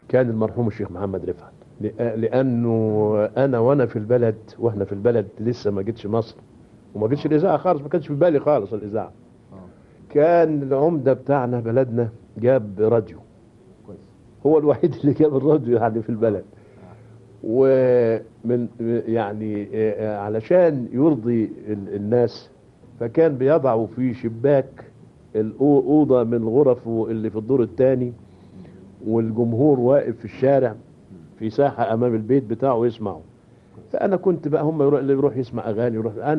كان المرحوم الشيخ محمد رفعت لأ- لانه انا وانا في البلد واحنا في البلد لسه ما جيتش مصر وما جيتش الاذاعه خالص ما كانش في بالي خالص الاذاعه كان العمده بتاعنا بلدنا جاب راديو كويس هو الوحيد اللي جاب الراديو يعني في البلد ومن يعني آه، علشان يرضي ال- الناس فكان بيضعوا في شباك الأوضة من الغرف اللي في الدور الثاني والجمهور واقف في الشارع في ساحة أمام البيت بتاعه يسمعوا فأنا كنت بقى هم يروح اللي يروح يسمع أغاني يروح أنا